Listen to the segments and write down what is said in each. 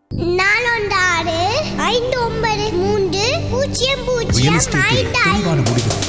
நாலொன்று ஆறு ஐந்து ஒன்பது மூன்று பூஜ்ஜியம் ரியல் பூஜ்ஜியம் எஸ்டேட்டில் ஐந்து தெளிவான ஐந்து முடிவுகள்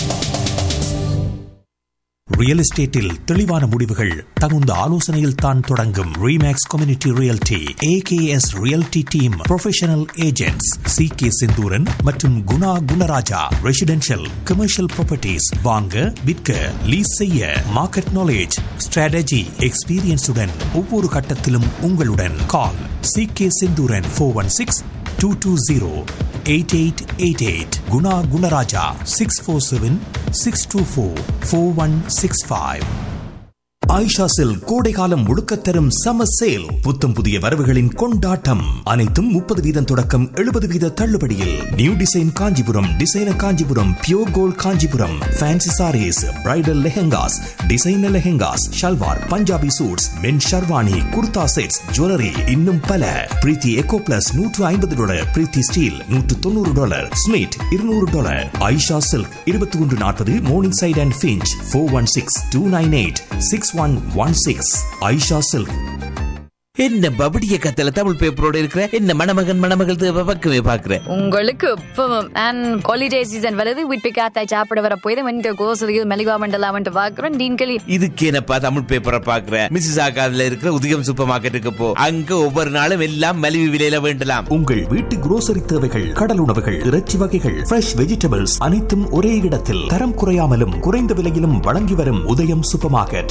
ரியல் எஸ்டேட்டில் தெளிவான முடிவுகள் தகுந்த ஆலோசனையில் தான் தொடங்கும் Remax community realty AKS realty team professional agents C K Senthooran மற்றும் Guna Gunaraja residential commercial properties வாங்க விற்க லீஸ் செய்ய மார்க்கெட் நாலேஜ் ஸ்ட்ராட்டஜி எக்ஸ்பீரியன்ஸுடன் ஒவ்வொரு கட்டத்திலும் உங்களுடன் call C K Senthooran four one six two two zero eight eight eight eight Guna Gunaraja six four seven six two four four one six five Ayesha sale கோடைகாலம் முழுக்க தரும் சம சேல் புத்தம் புதிய வரவுகளின் கொண்டாட்டம் அனைத்தும் முப்பது வீதம் தொடக்கம் எழுபது வீத தள்ளுபடியில் new design Kanchipuram designer Kanchipuram pure gold Kanchipuram fancy sarees bridal lehengas designer lehengas salwar Punjabi suits men sherwani kurta sets jewellery இன்னும் பல பிரீத்தி எக்கோ பிளஸ் நூற்று ஐம்பது டாலர் பிரீத்தி ஸ்டீல் நூற்று தொண்ணூறு டாலர் ஸ்மிட் இருநூறு டாலர் ஆயிஷா சில்க் இருபத்தி ஒன்று நாற்பது Morningside and Finch four one six two nine eight six one one six Aisha silk என்ன பபடிய கத்தல தமிழ் பேப்பரோட இருக்கிற என்ன மணமகன் மணமகள் தேவை பக்கமே பாக்குறேன் உங்களுக்கு இப்பவும் அண்ட் ஹாலிடே சீசன் வருது வீட்டு காத்தாய் சாப்பிட வர போய் வந்து கோசலியில் மெலிவா மண்டலா வந்து பாக்குறோம் டீன்களி இதுக்கு என்னப்பா தமிழ் பேப்பரை பாக்குற மிஸ்ஸஸ் ஆகாதுல இருக்கிற உதயம் சூப்பர் மார்க்கெட்டுக்கு போ அங்க ஒவ்வொரு நாளும் எல்லாம் மலிவு விலையில வேண்டலாம் உங்கள் வீட்டு grocery தேவைகள் கடல் உணவுகள் இறைச்சி வகைகள் ஃப்ரெஷ் வெஜிடபிள்ஸ் அனைத்தும் ஒரே இடத்தில் தரம் குறையாமலும் குறைந்த விலையிலும் வழங்கி வரும் உதயம் சூப்பர் மார்க்கெட்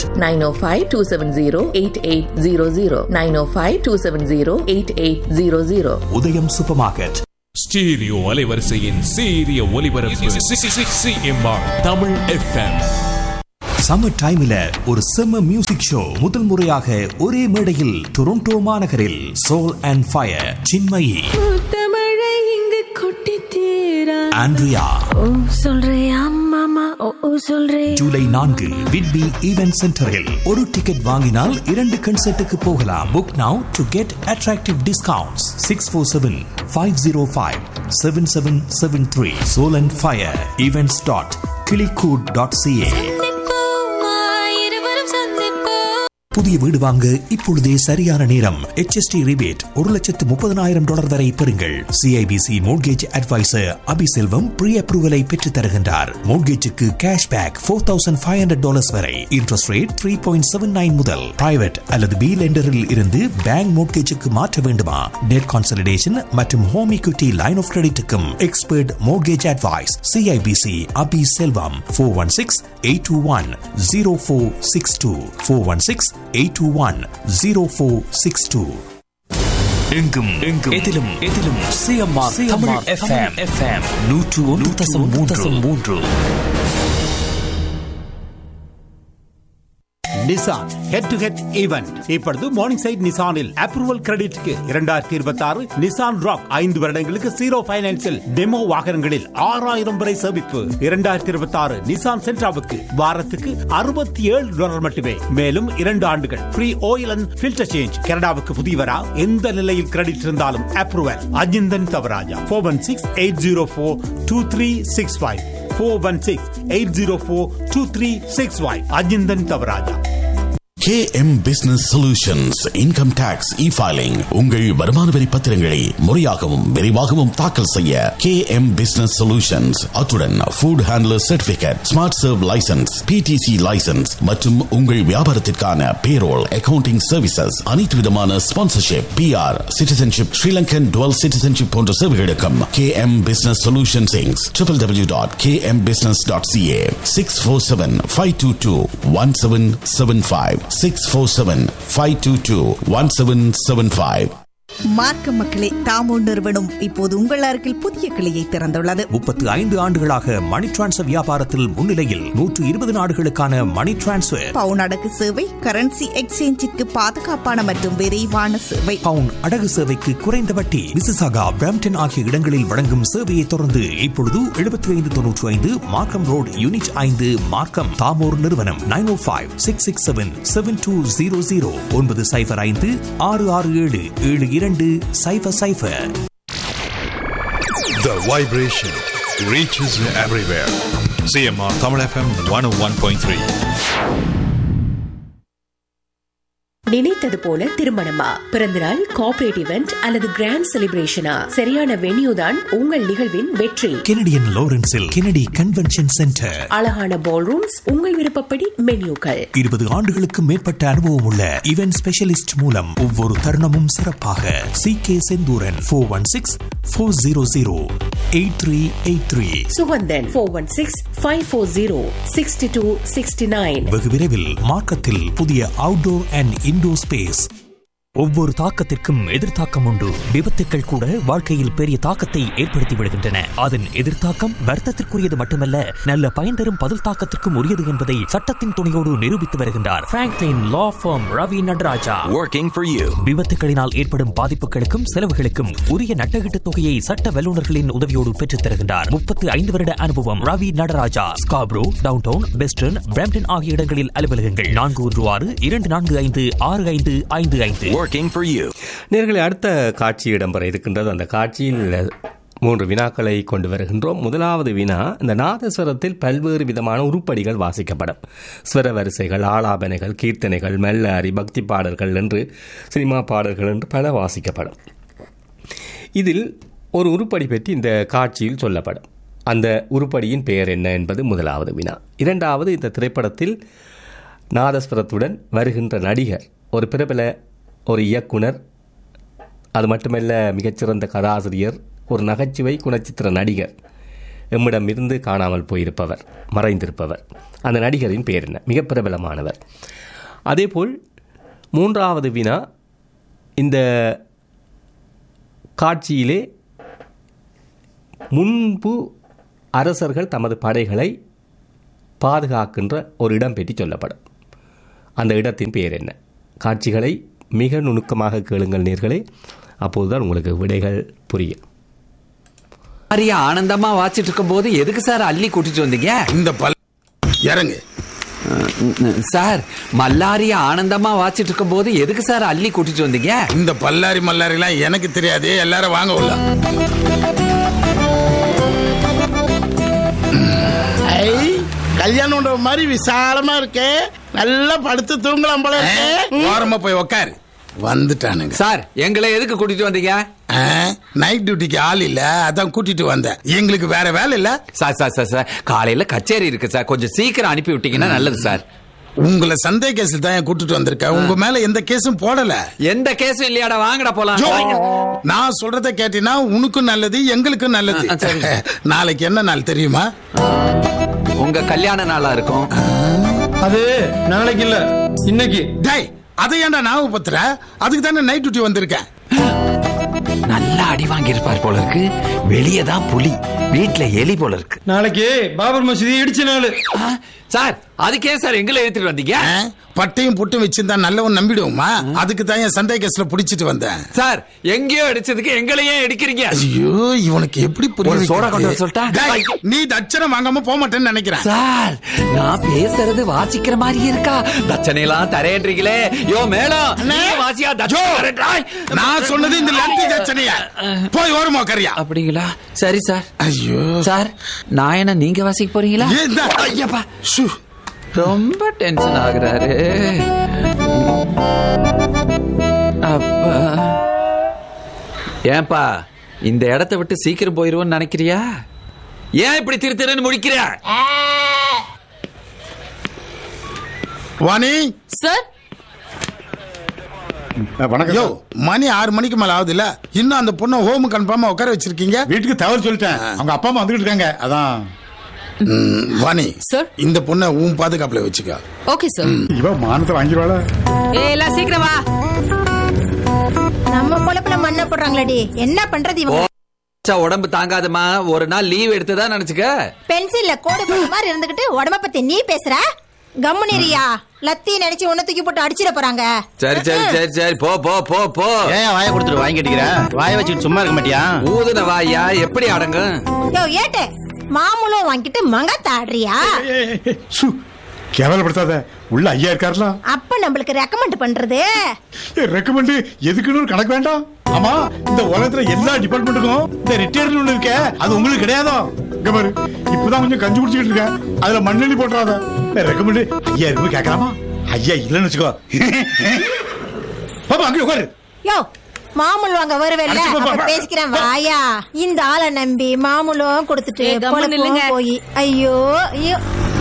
905-270-8800 905-270-8800 உதயம் சூப்பர் மார்க்கெட் ஸ்டீரியோ அலைவரிசையின் சீரிய ஒலிபரப்பு சிஎம்ஆர் தமிழ் எஃப்எம் சம்மர் டைம்ல ஒரு செம்ம மியூசிக் ஷோ முதல் முறையாக ஒரே மேடையில் டொரண்டோ மாநகரில் சோல் அண்ட் ஃபயர் சின்மயி தமிழை இங்கு கொட்டி தீரா ஆண்ட்ரியா ஓ சொல்றியா மாமா ஓ ஓ சொல்றே ஜூலை நான்கு விட்பி ஈவென்ட் சென்டரில் ஒரு டிக்கெட் வாங்கினால் இரண்டு கன்சர்ட்டுக்கு போகலாம் book now to get attractive discounts six four seven five zero five seven seven seven three soul and fire events dot கிளிகூட் டாட் சிஏ இருவரும் சந்திப்போம் புதிய வீடு வாங்க இப்பொழுதே சரியான நேரம் HST ரிபேட் ஒரு லட்சத்து முப்பதனாயிரம் டாலர் வரை பெறுங்கள் CIBC mortgage advisor Abiselvam pre அப்ரூவலை பெற்றுத் தருகின்றார் மோட்கேஜுக்கு cash back four thousand five hundred dollars வரை interest rate three point seven nine முதல் பிரைவேட் அல்லது பி லெண்டரில் இருந்து பேங்க் மோட்கேஜுக்கு மாற்ற வேண்டுமா டெட் கான்சல்டேஷன் மற்றும் ஹோம் equity லைன் ஆஃப் கிரெடிட்டுக்கும் expert mortgage advice CIBC Abi Selvam four one six eight two one zero four six two four one six eight two one zero four six two எங்கும் எங்கும் எதிலும் எதிலும் CMR Tamil FM FM நூற்று ஒன்று தசம் மூன்று மூன்று Nissan head to head event இப்பொழுது மார்னிங் சைட் நிசானில் அப்ரூவல் கிரெடிட்க்கு இரண்டாயிரத்தி இருபத்தி ஆறு நிசான் ராக் ஐந்து வருடங்களுக்கு ஜீரோ பைனான்சில் டெமோ வாகனங்களில் ஆறாயிரம் வரை சேமிப்பு இரண்டாயிரத்தி இருபத்தி ஆறு நிசான் சென்ட்ராவுக்கு வாரத்துக்கு அறுபத்தி ஏழு டாலர் மட்டுமே மேலும் இரண்டு ஆண்டுகள் free oil and filter change கனடாவுக்கு புதியவரா எந்த நிலையில் கிரெடிட் இருந்தாலும் approval Ajinthan Thavarajah four one six eight zero four two three six five four one six eight zero four two three six five Ajinthan Thavarajah KM Business Solutions Income Tax E-Filing உங்கள் வருமான வரி பத்திரங்களை முறையாகவும் விரைவாகவும் தாக்கல் செய்ய KM Business Solutions அத்துடன் Food Handler Certificate Smart Serve License PTC License மற்றும் உங்கள் வியாபாரத்திற்கான Payroll Accounting Services அனைத்து விதமான Sponsorship PR Citizenship Sri Lankan Dual Citizenship போன்ற சேவைகளுக்கும் KM Business Solutions Inc. www.kmbusiness.ca 647-522-1775 647-522-1775 மார்க்க மக்களே தாமோ நிறுவனம் இப்போது உங்கள் அருகில் புதிய கிளையை திறந்துள்ளது முப்பத்து ஐந்து ஆண்டுகளாக மணி டிரான்ஸ்ஃபர் வியாபாரத்தில் முன்னிலையில் நூற்று இருபது நாடுகளுக்கான மணி டிரான்ஸ்ஃபர் பவுன் அடகு சேவை கரன்சி எக்ஸ்சேஞ்சிற்கு பாதுகாப்பான மற்றும் விரைவான சேவை பவுன் அடகு சேவைக்கு குறைந்த வட்டி விசிசாகா பிரம்டன் ஆகிய இடங்களில் வழங்கும் சேவையை தொடர்ந்து இப்பொழுது எழுபத்தி ஐந்து தொன்னூற்றி ஐந்து மார்க்கம் ரோடு யூனிட் ஐந்து மார்க்கம் தாமோர் நிறுவனம் நைன் ஓ five six six seven seven two zero zero ஒன்பது சைபர் ஐந்து ஆறு ஆறு ஏழு ஏழு இரண்டு சைபர் சைபர் The vibration reaches everywhere. CMR Tamil FM 101.3. நினைத்தது போல திருமணமா பிறந்தநாள் கார்ப்பரேட் இவெண்ட் அல்லது கிராண்ட் செலிப்ரேஷனா சரியான வென்யூ தான் உங்கள் நிகழ்வின் வெற்றி கெனடியன் லாரன்ஸில் கெனடி கன்வென்ஷன் சென்டர் அழகான பால் ரூம்ஸ் உங்கள் விருப்பப்படி மென்யூக்கள் இருபது ஆண்டுகளுக்கு மேற்பட்ட அனுபவம் உள்ள இவென்ட் ஸ்பெஷலிஸ்ட் மூலம் ஒவ்வொரு தருணமும் சிறப்பாக C K Senthooran four one six four zero zero eight three eight three Suganthan four one six five four zero sixty two sixty nine வெகு விரைவில் மார்க்கத்தில் புதிய அவுட்டோர் அண்ட் இன்டோர் ஸ்பேஸ் ஒவ்வொரு தாக்கத்திற்கும் எதிர்த்தாக்கம் உண்டு விபத்துக்கள் கூட வாழ்க்கையில் பெரிய தாக்கத்தை ஏற்படுத்தி விடுகின்றன அதன் எதிர்த்தாக்கம் வர்த்தத்திற்குரியது மட்டுமல்ல நல்ல பயன் தரும் பதில் தாக்கத்திற்கும் உரியது என்பதை சட்டத்தின் துணையோடு நிரூபித்து வருகின்றார் Franklin law firm Ravi Nataraja Working for you. விபத்துகளினால் ஏற்படும் பாதிப்புகளுக்கும் செலவுகளுக்கும் உரிய நட்டகீட்டு தொகையை சட்ட வல்லுநர்களின் உதவியோடு பெற்றுத் தருகின்றார் முப்பத்து ஐந்து வருட அனுபவம் Ravi Nataraja Scarborough downtown western Brampton ஆகிய இடங்களில் அலுவலகங்கள் நான்கு ஒன்று ஆறு இரண்டு நான்கு ஐந்து ஆறு ஐந்து ஐந்து ஐந்து Working for you. நேர்களை அடுத்த காட்சி இடம்பெற இருக்கின்றது அந்த காட்சியில் மூன்று வினாக்களை கொண்டு வருகின்றோம் முதலாவது வினா இந்த நாதஸ்வரத்தில் பல்வேறு விதமான உருப்படிகள் வாசிக்கப்படும் ஸ்வர வரிசைகள் ஆலாபனைகள் கீர்த்தனைகள் மெல்லாரி பக்தி பாடல்கள் என்று சினிமா பாடல்கள் என்று பல வாசிக்கப்படும் இதில் ஒரு உருப்படி பற்றி இந்த காட்சியில் சொல்லப்படும் அந்த உருப்படியின் பெயர் என்ன என்பது முதலாவது வினா இரண்டாவது இந்த திரைப்படத்தில் நாதஸ்வரத்துடன் வருகின்ற நடிகர் ஒரு பிரபல ஒரு இயக்குனர் அது மட்டுமல்ல மிகச்சிறந்த கதாசிரியர் ஒரு நகைச்சுவை குணச்சித்திர நடிகர் எம்மிடம் இருந்து காணாமல் போயிருப்பவர் மறைந்திருப்பவர் அந்த நடிகரின் பெயர் என்ன மிக பிரபலமானவர் அதேபோல் மூன்றாவது வினா இந்த காட்சியிலே முன்பு அரசர்கள் தமது படைகளை பாதுகாக்கின்ற ஒரு இடம் பற்றி சொல்லப்படும் அந்த இடத்தின் பெயர் என்ன காட்சிகளை மிக நுணுக்கமாக கேளுங்கள் நேர்களே அப்போதுதான் உங்களுக்கு விடைகள் புரியும் அரியா ஆனந்தமா வாச்சிட்டு இருக்கும் போது எதுக்கு சார் அள்ளி கூட்டிட்டு வந்தீங்க இந்த பல் இறங்கு சார் மல்லாரிய ஆனந்தமா வாச்சிட்டு இருக்கும் போது எதுக்கு சார் அள்ளி கூட்டிட்டு வந்தீங்க இந்த பல்லாரி மல்லாரி எல்லாம் எனக்கு தெரியாது எல்லாரும் வாங்க உள்ள ஐ கல்யாணம் மாதிரி விசாலமா இருக்கு நல்லா படுத்து தூங்கலாம் போல இருக்கு ஓரமா போய் உக்காரு வந்துட்டானுங்க சார் எங்களை எதுக்கு கூட்டிட்டு வந்தீங்க நைட் டியூட்டிக்கு ஆள் இல்ல அதான் கூட்டிட்டு வந்தேன் எங்களுக்கு வேற வேலை இல்ல சார் சார் சார் சார் காலையில கச்சேரி இருக்கு சார் கொஞ்சம் சீக்கிரம் அனுப்பி விட்டீங்கன்னா நல்லது சார் உங்களை சந்தேக கேஸில் தான் ஏன் கூட்டிட்டு வந்திருக்கேன் உங்க மேல எந்த கேஸும் போடல எந்த கேஸும் இல்லையாடா வாங்கடா போலாம் நான் சொல்றத கேட்டீங்கன்னா உனக்கும் நல்லது எங்களுக்கும் நல்லது நாளைக்கு என்ன நாள் தெரியுமா உங்க கல்யாண நாளா இருக்கும் அது நாளைக்கு இல்ல இன்னைக்கு டேய் அதை ஏன்டா ஞாபகப்படுத்துற அதுக்கு தானே நைட் டியூட்டி வந்திருக்கேன் நல்லா அடி வாங்கி இருப்பார் போல இருக்கு வெளியே தான் புலி வீட்டுல எலி போல இருக்கு நாளைக்கு பாபர் மசூதி இடிச்ச நாள் சார் அதுக்கே சார் எங்களை எடுத்துட்டு வந்தீங்க பட்டையும் புட்டும் வச்சிருந்தா நல்லவன் நம்பிடுவோமா அதுக்கு தான் என் சந்தேக கேஸ்ல புடிச்சிட்டு வந்தேன் சார் எங்கேயோ அடிச்சதுக்கு எங்களையே அடிக்கிறீங்க ஐயோ இவனுக்கு எப்படி ஒரு புரிய சோடா கொண்டு வர சொல்லட்டா? டேய், நீ தட்சணம் வாங்காம போக மாட்டேன்னு நினைக்கிறேன் சார் நான் பேசுறது வாசிக்கிற மாதிரி இருக்கா தட்சணை எல்லாம் தரேன்றீங்களே யோ மேடம் நீ வாசியா தட்சணை தரேன்றாய். நான் சொன்னது இந்த லட்டி தட்சணைய போய் ஓரமா கரியா அப்படிங்களா சரி சார் ஐயோ சார் நான் என்ன நீங்க வாசிக்க போறீங்களா ஏன்டா? ஐயப்பா ரொம்ப டென்ஷன் ஆகுறாரு அப்பா ஏன்பா இந்த இடத்த விட்டு சீக்கிரம் போயிருவோன்னு நினைக்கிறியா ஏன் இப்படி திரு திருன்னு முடிக்கிற வாணி சார் வணக்கம் யோ மணி ஆறு மணிக்கு மேல ஆகுது இல்ல இன்னும் அந்த பொண்ணை ஹோம் கன்ஃபார்மா உட்கார வச்சிருக்கீங்க வீட்டுக்கு தவறு சொல்லிட்டேன் அவங்க அப்பா அம்மா வந்துகிட்டு இருக்காங்க அதான் ம், வாணி சார் இந்த பொண்ணை உன் பாதுகாப்புல வச்சுக்க ஓகே சார் இவ மானத்தை வாங்கிடுவாளா ஏ எல்லாம் சீக்கிரம் வா நம்ம பொழப்புல மண்ணை போடுறாங்களடி என்ன பண்றது இவங்க ச்ச, உடம்பு தாங்காதம்மா ஒரு நாள் லீவ் எடுத்துதான் நினைச்சுக்க பென்சில்ல கோடு போட்ட மாதிரி இருந்துகிட்டு உடம்ப பத்தி நீ பேசுற கம்முனிரியா லத்தி நினைச்சு உன்ன தூக்கி போட்டு அடிச்சிட போறாங்க சரி சரி சரி சரி போ போ போ போ ஏன் வாயை கொடுத்துட்டு வாங்கி கட்டிக்கிற வாயை வச்சுட்டு சும்மா இருக்க மாட்டியா ஊதுன வாயா எப்படி அடங்கும் யோ ஏட்டு மாமூலம் வாங்கிட்டு மங்கத்த ஆடுறியா கேவலப்படுத்தாத உள்ள ஐயா இருக்காருலாம் அப்ப நம்மளுக்கு ரெக்கமெண்ட் பண்றது ரெக்கமெண்ட் எதுக்குன்னு ஒரு கணக்கு வேண்டாம் ஆமா இந்த உலகத்துல எல்லா டிபார்ட்மெண்ட்டுக்கும் இந்த ரிட்டையர்ட் ஒண்ணு இருக்க அது உங்களுக்கு கிடையாதோ இங்க பாரு இப்பதான் கொஞ்சம் கஞ்சி குடிச்சிட்டு இருக்கேன் அதுல மண்ணெண்ணி போட்டுறாத ரெக்கமெண்ட் ஐயா இருக்கு கேட்கலாமா ஐயா இல்லைன்னு வச்சுக்கோ பாப்பா அங்கே உட்காரு யோ மாமூல் வாங்க வருவேல்ல அடிச்சு போ, போ, அப்ப போ. பேசிக்கிறேன் வாயா இந்த ஆளை நம்பி மாமூலும் கொடுத்துட்டு ஏய், கம்முனு பொழப்பும் நில்லுங்க. போய் ஐயோ ஐயோ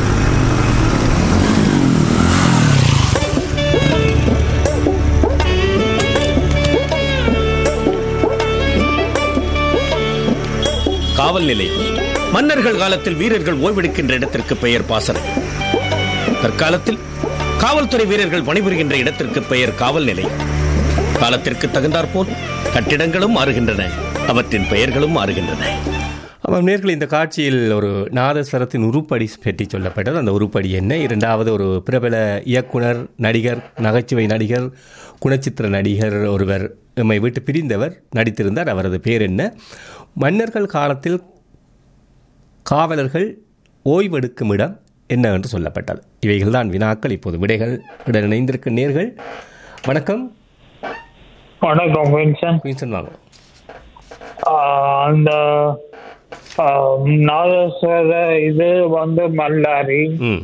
காவல் நிலையம் மன்னர்கள் காலத்தில் வீரர்கள் ஓய்வெடுக்கின்ற இடத்திற்கு பெயர் பாசறை தற்காலத்தில் காவல்துறை வீரர்கள் பணிபுரிகின்ற இடத்திற்கு பெயர் காவல் நிலையம் காலத்திற்கு தகுந்தாற்போல் கட்டிடங்களும் மாறுகின்றன அவற்றின் பெயர்களும் மாறுகின்றன ஆமாம் நேர்கள் இந்த காட்சியில் ஒரு நாதஸ்வரத்தின் உருப்படி பற்றி சொல்லப்பட்டது அந்த உருப்படி என்ன இரண்டாவது ஒரு பிரபல இயக்குனர் நடிகர் நகைச்சுவை நடிகர் குணச்சித்திர நடிகர் ஒருவர் நம்மை விட்டு பிரிந்தவர் நடித்திருந்தார் அவரது பேர் என்ன மன்னர்கள் காலத்தில் காவலர்கள் ஓய்வெடுக்கும் இடம் என்ன என்று சொல்லப்பட்டது இவைகள் தான் வினாக்கள் இப்போது விடைகள் உடன் இணைந்திருக்கும் நேர்கள் வணக்கம் வணக்கம் வின்சன் குயின்சன் வாங்க ஆஹ் அந்த ஆஹ், நாதஸ்வர இது வந்து மல்லாரி ம்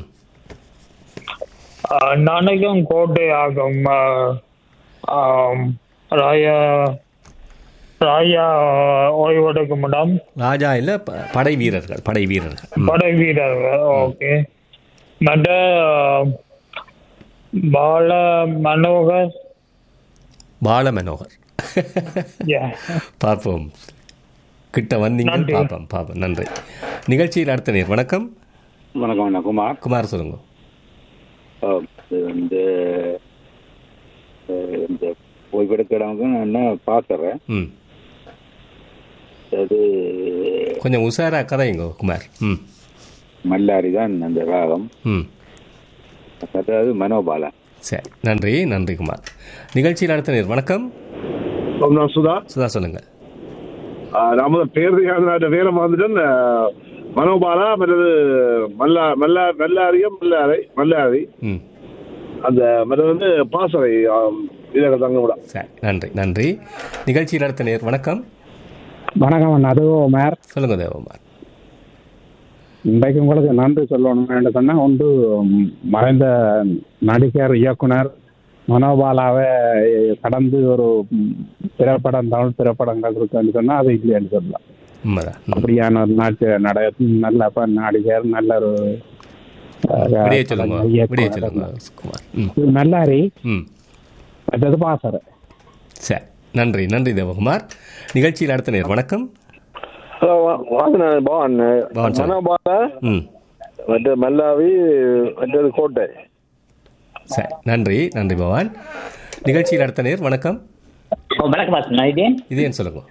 ஆஹ், நனகம் கோட்டை ஆகும் ஆஹ், ஆம், ராயா ராயா ஓய்வெடுக்கும் இடம் ராஜா இல்லை ப- படை வீரர்கள் படை வீரர்கள் ம். படை வீரர்கள் ஓகே மற்ற ஆஹ், பால மனோகர் பால மனோகர் Yeah. பார்ப்போம் கிட்ட வந்தீங்க நன்றி. பார்ப்போம் பார்ப்போம் நன்றி நிகழ்ச்சியில் அடுத்த நேர் வணக்கம் வணக்கம் அண்ணா குமார் குமார் சொல்லுங்க அஹ் இது வந்து அஹ் இந்த ஓய்வெடுக்க இடம்க்கு நான் என்ன பார்க்குறேன் ம் அது கொஞ்சம் உஷாரா கதைங்க குமார் ம் மல்லாரி தான் அந்த ராகம் ம் அதாவது மனோபாலா சரி நன்றி நன்றி குமார் நிகழ்ச்சியில் அடுத்த நேர் வணக்கம் நான் சுதா சுதா சொல்லுங்க நான் முதல் பேருக்கான வேலை வந்துட்டேன் மனோபாலா மற்றது மல்லா மல்லா மல்லாரியம் மல்லாரை மல்லாரி ம் அந்த மற்றது வந்து பாசறை இதாக தங்க விட சரி நன்றி நன்றி நிகழ்ச்சியில் அடுத்த நேர் வணக்கம் வணக்கம் அண்ணா அது மேர் சொல்லுங்க தேவகுமார் இன்றைக்கு உங்களுக்கு நன்றி சொல்லணும் என்று சொன்னா ஒன்று ம், மறைந்த நடிகர் இயக்குனர் மனோபாலாவை கடந்து ஒரு ம், திரைப்படம் தமிழ் திரைப்படங்கள் இருக்குன்னு சொன்னா அது இல்லைன்னு சொல்லலாம் உண்மைதான் அப்படியான ஒரு நாட்டு நட நல்ல ப- நடிகர் நல்ல ஒரு அஹ், விடையை சொல்லுங்க இயக்குனர். விடையை சொல்லுங்க குமார் ம் இது நல்லாரி ம் மற்றது பாசறை சரி நன்றி நன்றி தேவகுமார் நிகழ்ச்சியில் அடுத்த நேர் வணக்கம் ஹலோ வாசன பவன் பவன் சார். மனோபாலா ம் மற்ற மல்லாவி மற்றது கோட்டை சரி நன்றி நன்றி பவான் நிகழ்ச்சியில் அடுத்த நேர் வணக்கம் வணக்கம் வாசன் இதேன் இதேன்னு சொல்லுங்க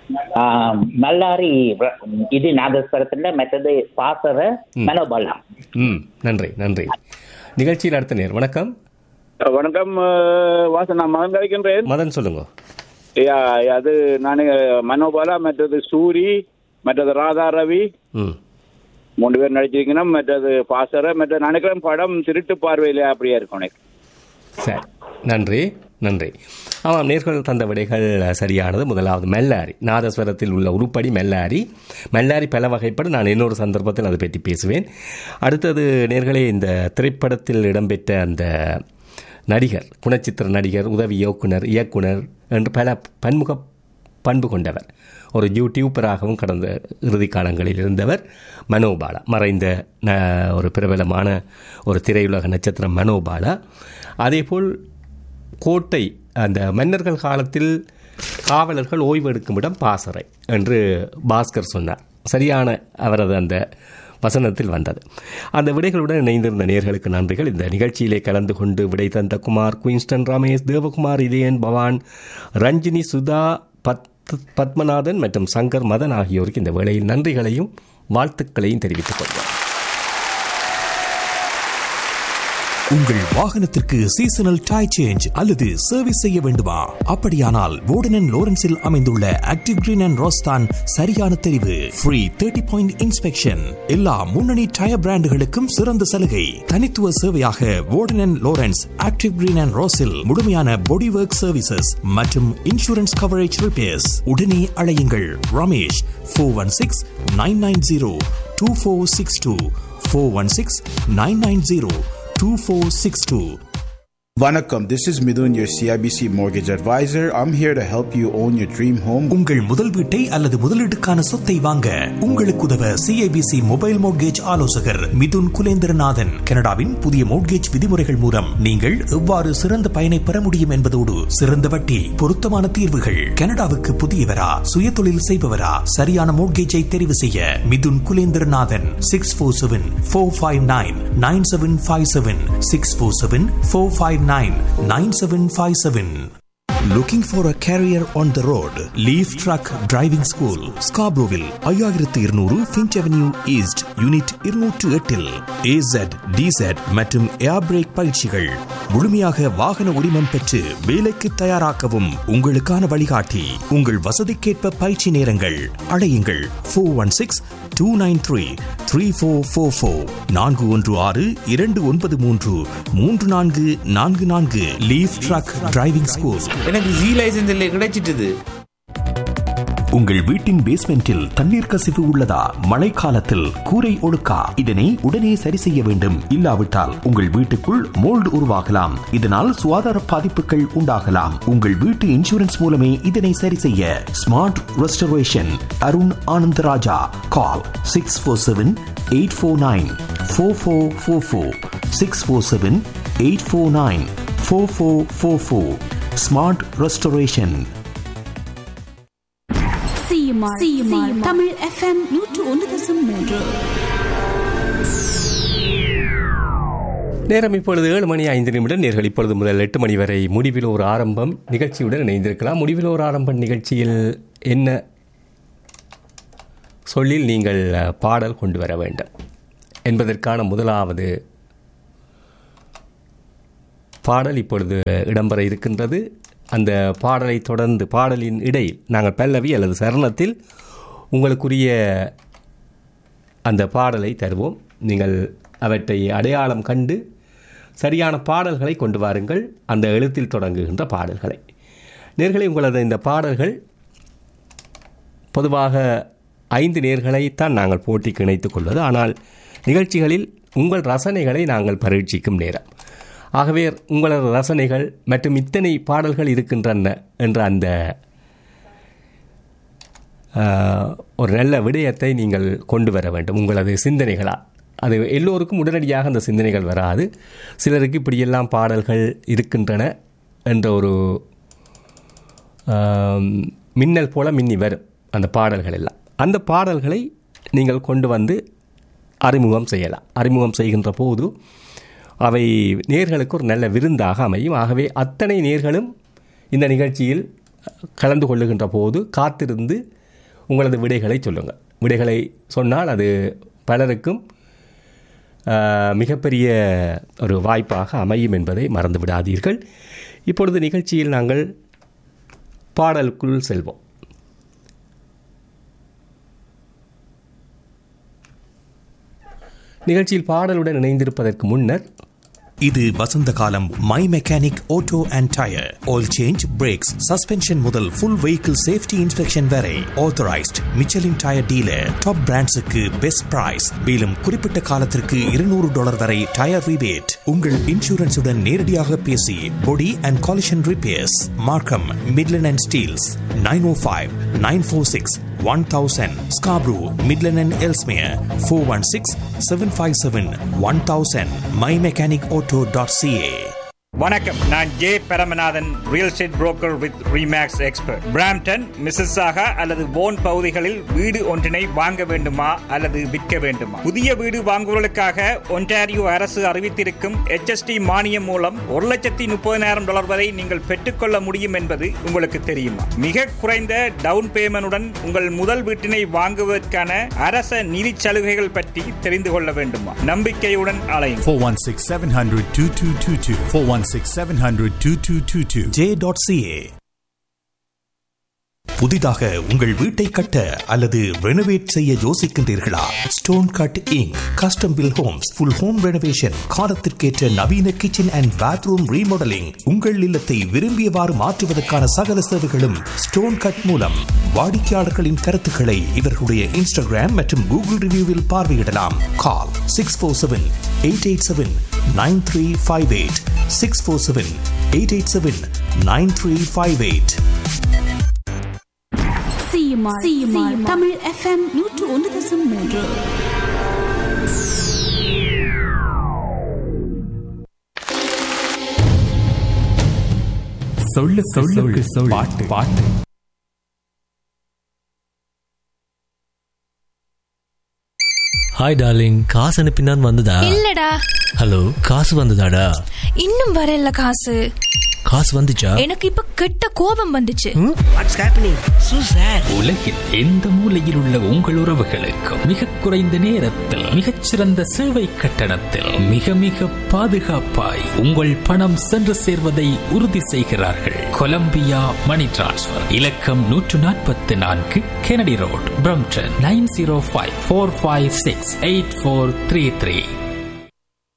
மல்லாரி வ- இது நாதஸ்வரத்துல மற்றது பாசர ம். மனோபாலா ம் நன்றி நன்றி நிகழ்ச்சியில் அடுத்த நேர் வணக்கம் வணக்கம் வாசன் நான் மகன் கழிக்கின்றேன் மதன் சொல்லுங்க யா, அது நான் மனோபாலா மற்றது சூரி மற்றது ராதா ரவி ம் மூணு பேர் நடிச்சிருக்கணும் மற்றது பாசறை மற்ற நினைக்கிறேன் படம் திருட்டு பார்வையில அப்படியே இருக்கும் எனக்கு சரி நன்றி நன்றி ஆமாம் நேர்கள் தந்த விடைகள் சரியானது முதலாவது மெல்லாரி நாதஸ்வரத்தில் உள்ள உருப்படி மெல்லாரி மெல்லாரி பல வகைப்படும் நான் இன்னொரு சந்தர்ப்பத்தில் அதை பற்றி பேசுவேன் அடுத்தது நேர்களே இந்த திரைப்படத்தில் இடம்பெற்ற அந்த நடிகர் குணச்சித்திர நடிகர் உதவி இயக்குனர் இயக்குனர் என்று பல பன்முக பண்பு கொண்டவர் ஒரு யூடியூபராகவும் கடந்த இறுதி காலங்களில் இருந்தவர் மனோபாலா மறைந்த ந- ஒரு பிரபலமான ஒரு திரையுலக நட்சத்திரம் மனோபாலா அதேபோல் கோட்டை அந்த மன்னர்கள் காலத்தில் காவலர்கள் ஓய்வெடுக்கும் இடம் பாசறை என்று பாஸ்கர் சொன்னார் சரியான அவரது அந்த வசனத்தில் வந்தது அந்த விடைகளுடன் இணைந்திருந்த நேர்களுக்கு நன்றிகள் இந்த நிகழ்ச்சியிலே கலந்து கொண்டு விடை தந்த குமார் குயின்ஸ்டன் ரமேஷ் தேவகுமார் இதயன் பவான் ரஞ்சினி சுதா பத் பத்மநாதன் மற்றும் சங்கர் மதன் ஆகியோருக்கு இந்த வேளையில் நன்றிகளையும் வாழ்த்துக்களையும் தெரிவித்துக் கொள்வோம் உங்கள் வாகனத்திற்கு சீசனல் டை சேஞ்ச் அல்லது சர்வீஸ் செய்ய வேண்டுமா அப்படியானால் வோர்டன் லோரன்ஸில் அமைந்துள்ள ஆக்டிவ் கிரீன் அண்ட் ரோஸ்தான் சரியான தெரிவு ஃப்ரீ தேர்ட்டி பாயிண்ட் இன்ஸ்பெக்ஷன் எல்லா முன்னணி டயர் பிராண்டுகளுக்கும் சிறந்த சலுகை தனித்துவ சேவையாக Warden Lawrence active green and ரோஸில் முழுமையான பாடி ஒர்க் சர்வீசஸ் மற்றும் இன்சூரன்ஸ் கவரேஜ் ரிப்பேர்ஸ் உடனே அழையுங்கள் Ramesh four one six nine nine zero two four six two four one six nine nine zero 2462 Vanakkam, this is Midun, your CIBC mortgage advisor. I'm here to help you own your dream home. உங்கள் முதல் வீட்டை அல்லது முதலீட்டுக்கான சொத்தை வாங்க உங்களுக்கு உதவ CIBC mobile mortgage ஆலோசகர் மிதுன் குலேந்திரநாதன் கனடாவின் புதிய மோட்கேஜ் விதிமுறைகள் மூலம் நீங்கள் எவ்வாறு சிறந்த பயனை பெற முடியும் என்பதோடு சிறந்த வட்டி பொருத்தமான தீர்வுகள் கனடாவுக்கு புதியவரா சுய தொழில் செய்பவரா சரியான மோட்கேஜை தெரிவு செய்ய Mithun Kulendranathan six four seven four five nine nine seven five seven six four seven four five nine nine seven five seven Looking for a career on the road? Leaf Truck Driving School, Scarboroughville, ஐயாயிரத்து இருநூறு Finch avenue east unit இருநூற்று எட்டில் ஏசட் டிசட் மற்றும் ஏர் break பயிற்சிகள் முழுமையாக வாகன உரிமம் பெற்று வேலைக்கு தயாராக்கவும் உங்களுக்கான வழிகாட்டி உங்கள் வசதிக்கேற்ப பயிற்சி நேரங்கள் அழையுங்கள் four one six two nine three three four four four நான்கு ஒன்று ஆறு இரண்டு ஒன்பது மூன்று மூன்று நான்கு நான்கு நான்கு லீஃப் ட்ரக் டிரைவிங் ஸ்கூல் எனக்கு ஜி லைசன்ஸ் இல்லை கிடைச்சிட்டுது உங்கள் வீட்டின் பேஸ்மெண்டில் தண்ணீர் கசிவு உள்ளதா மழைக்காலத்தில் கூரை ஒழுக்கா இதனை உடனே சரி செய்ய வேண்டும் இல்லாவிட்டால் உங்கள் வீட்டுக்குள் மோல்டு உருவாகலாம் இதனால் சுகாதார பாதிப்புகள் உண்டாகலாம் உங்கள் வீட்டு இன்சூரன்ஸ் மூலமே இதனை சரி செய்ய smart restoration Arun Anandaraja call six four seven eight four nine four four four four six four seven eight four nine four four four four smart restoration CMR CMR Tamil FM நூற்று ஒன்று தசம் மூன்று நேரம் இப்பொழுது ஏழு மணி ஐந்து நிமிடம் நேர்கள் இப்பொழுது முதல் எட்டு மணி வரை முடிவில் ஒரு ஆரம்பம் நிகழ்ச்சியுடன் இணைந்திருக்கலாம் முடிவில் ஒரு ஆரம்பம் நிகழ்ச்சியில் என்ன சொல்லில் நீங்கள் அஹ், பாடல் கொண்டு வர வேண்டும் என்பதற்கான முதலாவது பாடல் இப்பொழுது இடம்பெற இருக்கின்றது அந்த பாடலை தொடர்ந்து பாடலின் இடையில் நாங்கள் பல்லவி அல்லது சரணத்தில் உங்களுக்குரிய அந்த பாடலை தருவோம் நீங்கள் அவற்றை அடையாளம் கண்டு சரியான பாடல்களை கொண்டு வாருங்கள் அந்த எழுத்தில் தொடங்குகின்ற பாடல்களை நேர்களை உங்களது இந்த பாடல்கள் பொதுவாக ஐந்து நேர்களைத்தான் நாங்கள் போட்டிக்கு இணைத்துக் கொள்வது ஆனால் நிகழ்ச்சிகளில் உங்கள் ரசனைகளை நாங்கள் பரீட்சிக்கும் நேரம் ஆகவே உங்களது ரசனைகள் மற்றும் இத்தனை பாடல்கள் இருக்கின்றன என்ற அந்த ஆஹ், ஒரு நல்ல விடயத்தை நீங்கள் கொண்டு வர வேண்டும் உங்களது சிந்தனைகளால் அது எல்லோருக்கும் உடனடியாக அந்த சிந்தனைகள் வராது சிலருக்கு இப்படியெல்லாம் பாடல்கள் இருக்கின்றன என்ற ஒரு ஆம், மின்னல் போல மின்னி வரும் அந்த பாடல்கள் எல்லாம் அந்த பாடல்களை நீங்கள் கொண்டு வந்து அறிமுகம் செய்யலாம் அறிமுகம் செய்கின்ற போது அவை நேர்களுக்கு ஒரு நல்ல விருந்தாக அமையும் ஆகவே அத்தனை நேர்களும் இந்த நிகழ்ச்சியில் கலந்து கொள்ளுகின்ற போது காத்திருந்து உங்களது விடைகளை சொல்லுங்கள் விடைகளை சொன்னால் அது பலருக்கும் ஆஹ், மிகப்பெரிய ஒரு வாய்ப்பாக அமையும் என்பதை மறந்து விடாதீர்கள் இப்பொழுது நிகழ்ச்சியில் நாங்கள் பாடலுக்குள் செல்வோம் நிகழ்ச்சியில் பாடலுடன் இணைந்திருப்பதற்கு முன்னர் இது வசந்த காலம் my mechanic auto and tyre oil change brakes suspension முதல் ஃபுல் வெஹிக்கிள் சேஃப்டி இன்ஸ்பெக்ஷன் வரை authorised Michelin tyre dealer top பிராண்ட்ஸுக்கு பெஸ்ட் பிரைஸ் மேலும் குறிப்பிட்ட காலத்திற்கு இருநூறு டாலர் வரை டயர் ரிபேட் உங்கள் இன்சூரன்ஸுடன் நேரடியாக பேசி body and collision repairs Markham Midland and Steeles nine O five nine four six one thousand Scarborough Midland and Ellesmere four one six seven five seven one thousand my mechanic auto dot CA வணக்கம் நான் J Paramanathan real estate broker with Remax expert Brampton Mississauga அல்லது போன் பகுதிகளில் வீடு ஒன்றினை வாங்க வேண்டுமா அல்லது விற்க வேண்டுமா புதிய வீடு வாங்குவதற்காக ஒன்டாரியோ அரசு அறிவித்திருக்கும் HST மானியம் மூலம் ஒரு லட்சத்தி முப்பதினாயிரம் டாலர் வரை நீங்கள் பெற்றுக்கொள்ள முடியும் என்பது உங்களுக்கு தெரியுமா மிக குறைந்த டவுன் பேமெண்டுடன் உங்கள் முதல் வீட்டினை வாங்குவதற்கான அரச நிதி சலுகைகள் பற்றி தெரிந்து கொள்ள வேண்டுமா நம்பிக்கையுடன் அலையும் 416 700 2222. 416 700 2222. J.ca புதிதாக உங்கள் வீட்டை கட்ட அல்லது ரெனோவேட் செய்ய யோசிக்கின்றீர்களா stone cutting custom build homes full home renovation காலத்திற்கேற்ற நவீன கிச்சன் அண்ட் பாத்ரூம் ரீமாடலிங் உங்கள் இல்லத்தை விரும்பியவாறு மாற்றுவதற்கான சகல சேவைகளும் ஸ்டோன் கட் மூலம் வாடிக்கையாளர்களின் கருத்துக்களை இவர்களுடைய இன்ஸ்டாகிராம் மற்றும் கூகுள் ரிவ்யூவில் பார்வையிடலாம் call six four seven eight eight seven nine three five eight six four seven eight eight seven nine three five eight CMR CMR Tamil FM நூற்று ஒன்று தசம் மூன்று சொல்லு சொல்லு சொல் பாட்டு பாட்டு ஹாய் டார்லிங் காசு அனுப்பினான் வந்ததா இல்லடா ஹலோ காசு வந்ததாடா இன்னும் வரல காசு காசு வந்துச்சா எனக்கு இப்ப கெட்ட கோபம் வந்துச்சு உலகில் எந்த மூலையில் உள்ள உங்கள் உறவுகளுக்கு மிக குறைந்த நேரத்தில் மிகச்சிறந்த சேவை கட்டணத்தில் மிக மிக பாதுகாப்பாய் உங்கள் பணம் சென்று சேர்வதை உறுதி செய்கிறார்கள் கொலம்பியா மணி டிரான்ஸ்ஃபர் இலக்கம் நூற்று நாற்பத்தி நான்கு Kennedy road Brampton nine zero five four five six eight four three three